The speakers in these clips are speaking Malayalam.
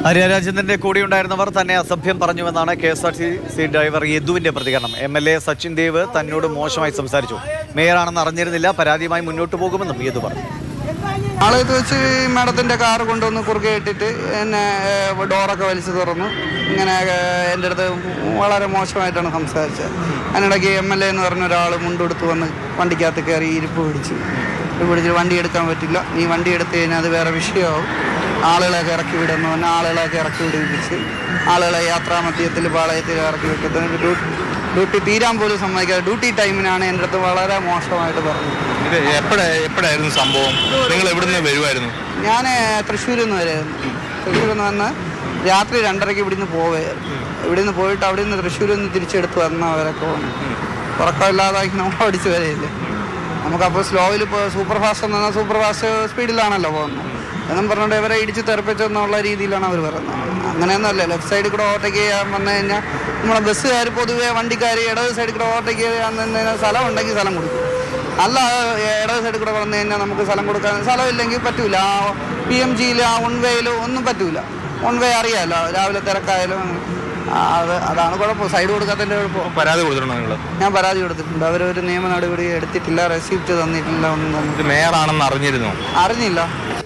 ആര്യരാജേന്ദ്രന്റെ കൂടെ ഉണ്ടായിരുന്നവർ തന്നെ അസഭ്യം പറഞ്ഞുവെന്നാണ് K S R T C driver യദുവിന്റെ പ്രതികരണം M L A Sachin Dev തന്നോട് മോശമായി സംസാരിച്ചു മേയറാണെന്ന് അറിഞ്ഞിരുന്നില്ല പരാതിയുമായി മുന്നോട്ട് പോകുമെന്നും യദു പറഞ്ഞു ആളെടുത്ത് വെച്ച് മാഡത്തിൻ്റെ കാർ കൊണ്ടുവന്ന് കുറുകെ ഇട്ടിട്ട് എന്നെ ഏഹ്, ഡോറൊക്കെ വലിച്ചു തുറന്നു ഇങ്ങനെ ഏഹ്, എൻ്റെ അടുത്ത് വളരെ മോശമായിട്ടാണ് സംസാരിച്ചത് അതിനിടയ്ക്ക് എം എൽ എ എന്ന് പറഞ്ഞ ഒരാൾ മുണ്ടെടുത്ത് വന്ന് വണ്ടിക്കകത്ത് കയറി ഇരിപ്പ് പിടിച്ചു ഇരിപ്പ് പിടിച്ചിട്ട് വണ്ടി എടുക്കാൻ പറ്റില്ല നീ വണ്ടി എടുത്തു കഴിഞ്ഞാൽ അത് വേറെ വിഷയമാവും ആളുകളെയൊക്കെ ഇറക്കി വിടുന്നു പറഞ്ഞാൽ ആളുകളെയൊക്കെ ഇറക്കി വിടിപ്പിച്ച് ആളുകളെ യാത്രാമധ്യത്തിൽ പാളയത്തിൽ ഇറക്കി വെക്കുന്നതിന് ഡ്യൂട്ടി ഡ്യൂട്ടി തീരാൻ പോലും സമ്മതിക്കാതെ ഡ്യൂട്ടി ടൈമിനാണ് എൻ്റെ അടുത്ത് വളരെ മോശമായിട്ട് പറഞ്ഞത് ഇത് എപ്പോഴാ എപ്പോഴായിരുന്നു സംഭവം നിങ്ങൾ എവിടുന്ന് വരുമായിരുന്നു ഞാൻ തൃശ്ശൂരിൽ നിന്ന് വരെയായിരുന്നു തൃശ്ശൂരിൽ നിന്ന് വന്ന് രാത്രി രണ്ടരയ്ക്ക് ഇവിടുന്ന് പോവുകയായിരുന്നു ഇവിടുന്ന് പോയിട്ട് അവിടെ നിന്ന് തൃശ്ശൂരിൽ നിന്ന് തിരിച്ചെടുത്ത് വന്നവരൊക്കെ വന്നു ഉറക്കമില്ലാതാക്കി നമ്മൾ ഓടിച്ച് വരെയില്ലേ നമുക്കപ്പോൾ സ്ലോയിൽ ഇപ്പോൾ സൂപ്പർ ഫാസ്റ്റ് എന്ന് പറഞ്ഞാൽ സൂപ്പർ ഫാസ്റ്റ് സ്പീഡിലാണല്ലോ പോകുന്നത് എന്നും പറഞ്ഞുകൊണ്ട് ഇവരെ ഇടിച്ച് തെറിപ്പിച്ചെന്നുള്ള രീതിയിലാണ് അവർ പറയുന്നത് അങ്ങനെയൊന്നുമല്ല ലെഫ്റ്റ് സൈഡിൽ കൂടെ ഓവർടേക്ക് ചെയ്യാൻ വന്നു കഴിഞ്ഞാൽ നമ്മളെ ബസ്സുകാർ പൊതുവേ വണ്ടിക്കാർ ഇടത് സൈഡിൽ കൂടെ ഓവർടേക്ക് ചെയ്യാൻ നിന്ന് കഴിഞ്ഞാൽ സ്ഥലം ഉണ്ടെങ്കിൽ സ്ഥലം കൊടുക്കും അല്ല ഇടത് സൈഡിൽ കൂടെ വന്നു കഴിഞ്ഞാൽ നമുക്ക് സ്ഥലം കൊടുക്കാൻ സ്ഥലമില്ലെങ്കിൽ പറ്റൂല ആ പി എം ജിയിൽ ആ വൺ വേയിൽ ഒന്നും പറ്റൂല വൺ വേ അറിയാമല്ലോ രാവിലെ തിരക്കായാലും ആ, അത് അതാണ് കുഴപ്പം സൈഡ് കൊടുക്കാത്തതിൻ്റെ കുഴപ്പം പരാതി കൊടുത്തിട്ടുണ്ടോ നിങ്ങൾ ഞാൻ പരാതി കൊടുത്തിട്ടുണ്ട് അവരൊരു നിയമ നടപടി എടുത്തിട്ടില്ല റെസിപ്റ്റ് തന്നിട്ടില്ല ഒന്നും ഇത് തന്നിട്ടില്ല മേയറാണെന്ന് അറിഞ്ഞിരുന്നു അറിഞ്ഞില്ല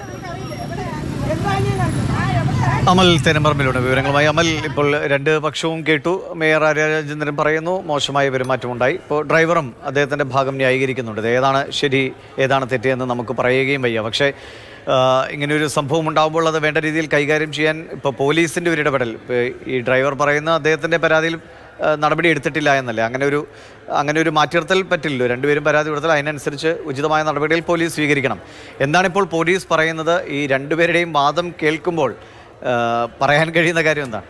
അമൽ തെരമ്പറമ്പിലൂടെ വിവരങ്ങളുമായി അമൽ ഇപ്പോൾ രണ്ട് പക്ഷവും കേട്ടു മേയർ ആര്യരാജേന്ദ്രൻ പറയുന്നു മോശമായ പെരുമാറ്റമുണ്ടായി ഇപ്പോൾ ഡ്രൈവറും അദ്ദേഹത്തിന്റെ ഭാഗം ന്യായീകരിക്കുന്നുണ്ട് ഇത് ഏതാണ് ശരി ഏതാണ് തെറ്റെന്ന് നമുക്ക് പറയുകയും വയ്യ പക്ഷേ ആ, ഇങ്ങനെയൊരു സംഭവം ഉണ്ടാകുമ്പോൾ അത് വേണ്ട രീതിയിൽ കൈകാര്യം ചെയ്യാൻ ഇപ്പോൾ പോലീസിന്റെ ഒരു ഇടപെടൽ ഇപ്പോൾ ഈ ഡ്രൈവർ പറയുന്ന അദ്ദേഹത്തിന്റെ പരാതിയിൽ ആ, നടപടി എടുത്തിട്ടില്ല എന്നല്ലേ അങ്ങനെ ഒരു അങ്ങനെ ഒരു മാറ്റിനിർത്തൽ പറ്റില്ലല്ലോ രണ്ടുപേരും പരാതി കൊടുത്താൽ അതിനനുസരിച്ച് ഉചിതമായ നടപടികൾ പോലീസ് സ്വീകരിക്കണം എന്താണിപ്പോൾ പോലീസ് പറയുന്നത് ഈ രണ്ടുപേരുടെയും വാദം കേൾക്കുമ്പോൾ ആ, പറയാൻ കഴിയുന്ന കാര്യം എന്താണ്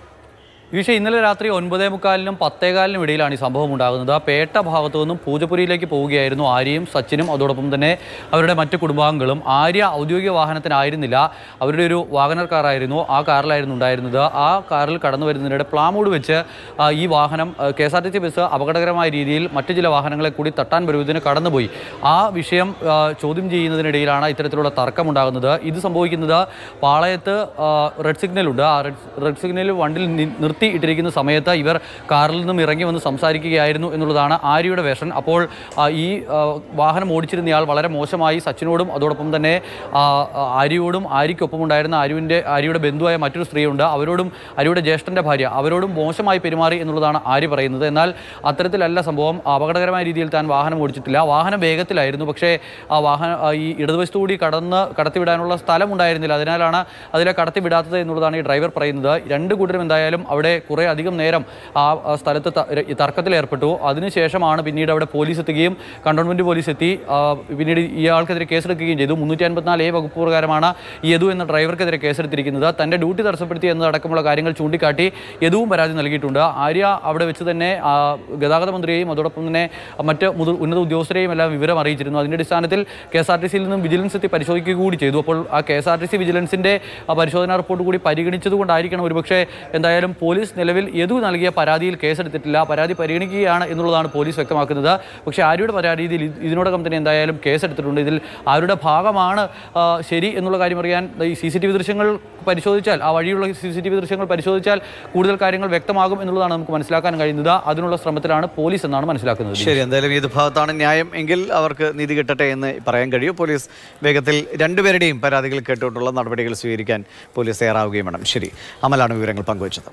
വിഷയം ഇന്നലെ രാത്രി ഒൻപതേ മുക്കാലിനും പത്തേകാലിനും ഇടയിലാണ് ഈ സംഭവം ഉണ്ടാകുന്നത് പേട്ട ഭാഗത്തു നിന്നും പൂജപ്പുരിയിലേക്ക് പോവുകയായിരുന്നു ആര്യയും സച്ചിനും അതോടൊപ്പം തന്നെ അവരുടെ മറ്റു കുടുംബാംഗങ്ങളും ആര്യ ഔദ്യോഗിക വാഹനത്തിനായിരുന്നില്ല അവരുടെ ഒരു വാഗനർ കാറായിരുന്നു ആ കാറിലായിരുന്നു ഉണ്ടായിരുന്നത് ആ കാറിൽ കടന്നു വരുന്നതിനിടെ പ്ലാമൂട് വെച്ച് ആ, ഈ വാഹനം K S R T C bus അപകടകരമായ രീതിയിൽ മറ്റു ചില വാഹനങ്ങളെ കൂടി തട്ടാൻ വരുന്നതിന് കടന്നുപോയി ആ വിഷയം ആ, ചോദ്യം ചെയ്യുന്നതിനിടയിലാണ് ഇത്തരത്തിലുള്ള തർക്കമുണ്ടാകുന്നത് ഇത് സംഭവിക്കുന്നത് പാളയത്ത് ആ, റെഡ് സിഗ്നലുണ്ട് ആ റെഡ് റെഡ് സിഗ്നലിൽ വണ്ടിൽ നി- നിർത്തി ഇട്ടിരിക്കുന്ന സമയത്ത് ഇവർ കാറിൽ നിന്നും ഇറങ്ങി വന്ന് സംസാരിക്കുകയായിരുന്നു എന്നുള്ളതാണ് ആര്യയുടെ വേഷൻ അപ്പോൾ ആ, ഈ ആ, വാഹനം ഓടിച്ചിരുന്നയാൾ വളരെ മോശമായി സച്ചിനോടും അതോടൊപ്പം തന്നെ ആ, ആ, ആര്യയോടും ആര്യയ്ക്കൊപ്പം ഉണ്ടായിരുന്ന ആര്യവിൻ്റെ ആര്യയുടെ ബന്ധുവായ മറ്റൊരു സ്ത്രീയുണ്ട് അവരോടും ആര്യയുടെ ജ്യേഷ്ഠൻ്റെ ഭാര്യ അവരോടും മോശമായി പെരുമാറി എന്നുള്ളതാണ് ആര്യ പറയുന്നത് എന്നാൽ അത്തരത്തിലല്ല സംഭവം അപകടകരമായ രീതിയിൽ താൻ വാഹനം ഓടിച്ചിട്ടില്ല വാഹനം വേഗത്തിലായിരുന്നു പക്ഷേ ആ വാഹനം ആ, ഈ ഇടതുവശത്തുകൂടി കടന്ന് കടത്തിവിടാനുള്ള സ്ഥലം ഉണ്ടായിരുന്നില്ല അതിനാലാണ് അതിലെ കടത്തിവിടാത്തത് എന്നുള്ളതാണ് ഈ ഡ്രൈവർ പറയുന്നത് രണ്ട് കൂട്ടരും എന്തായാലും അവിടെ കുറേ അധികം നേരം ആ ആ സ്ഥലത്ത് ത- ഈ തർക്കത്തിൽ ഏർപ്പെട്ടു അതിനുശേഷമാണ് പിന്നീട് അവിടെ പോലീസ് എത്തുകയും കണ്ടോൺമെൻറ്റ് പോലീസ് എത്തി ആ, പിന്നീട് ഇയാൾക്കെതിരെ കേസെടുക്കുകയും ചെയ്തു മുന്നൂറ്റി അൻപത്തിനാല് എ വകുപ്പ് പ്രകാരമാണ് ഈ യദു എന്ന ഡ്രൈവർക്കെതിരെ കേസെടുത്തിരിക്കുന്നത് തൻ്റെ ഡ്യൂട്ടി തടസ്സപ്പെടുത്തി എന്നതടക്കമുള്ള കാര്യങ്ങൾ ചൂണ്ടിക്കാട്ടി യദുവും പരാതി നൽകിയിട്ടുണ്ട് ആര്യ അവിടെ വെച്ച് തന്നെ ആ, ഗതാഗത മന്ത്രിയെയും അതോടൊപ്പം തന്നെ മറ്റ് മുതിർ ഉന്നത ഉദ്യോഗസ്ഥരെയും എല്ലാം വിവരം അറിയിച്ചിരുന്നു അതിൻ്റെ അടിസ്ഥാനത്തിൽ കെ എസ് ആർ ടി സിയിൽ നിന്നും വിജിലൻസ് എത്തി പരിശോധിക്കുക കൂടി ചെയ്തു അപ്പോൾ ആ K S R T C വിജിലൻസിൻ്റെ ആ പരിശോധനാ റിപ്പോർട്ട് കൂടി പരിഗണിച്ചതുകൊണ്ടായിരിക്കണം ഒരുപക്ഷെ എന്തായാലും പോലീസ് നിലവിൽ യദു നൽകിയ പരാതിയിൽ കേസെടുത്തിട്ടില്ല പരാതി പരിഗണിക്കുകയാണ് എന്നുള്ളതാണ് പോലീസ് വ്യക്തമാക്കുന്നത് പക്ഷേ ആര്യയുടെ പരാതിയിൽ ഇത് ഇതിനോടകം തന്നെ എന്തായാലും കേസെടുത്തിട്ടുണ്ട് ഇതിൽ ആരുടെ ഭാഗമാണ് ആ, ശരി എന്നുള്ള കാര്യം അറിയാൻ ഈ സി സി ടി വി ദൃശ്യങ്ങൾ പരിശോധിച്ചാൽ ആ വഴിയുള്ള സി സി ടി വി ദൃശ്യങ്ങൾ പരിശോധിച്ചാൽ കൂടുതൽ കാര്യങ്ങൾ വ്യക്തമാകും എന്നുള്ളതാണ് നമുക്ക് മനസ്സിലാക്കാൻ കഴിയുന്നത് അതിനുള്ള ശ്രമത്തിലാണ് പോലീസ് എന്നാണ് മനസ്സിലാക്കുന്നത് ശരി എന്തായാലും ഏത് ഭാഗത്താണ് ന്യായം എങ്കിൽ അവർക്ക് നീതി കിട്ടട്ടെ എന്ന് പറയാൻ കഴിയും പോലീസ് വേഗത്തിൽ രണ്ടുപേരുടെയും പരാതികൾ കേട്ടുകൊണ്ടുള്ള നടപടികൾ സ്വീകരിക്കാൻ പോലീസ് തയ്യാറാവുകയും വേണം ശരി അമലാണ് വിവരങ്ങൾ പങ്കുവച്ചത്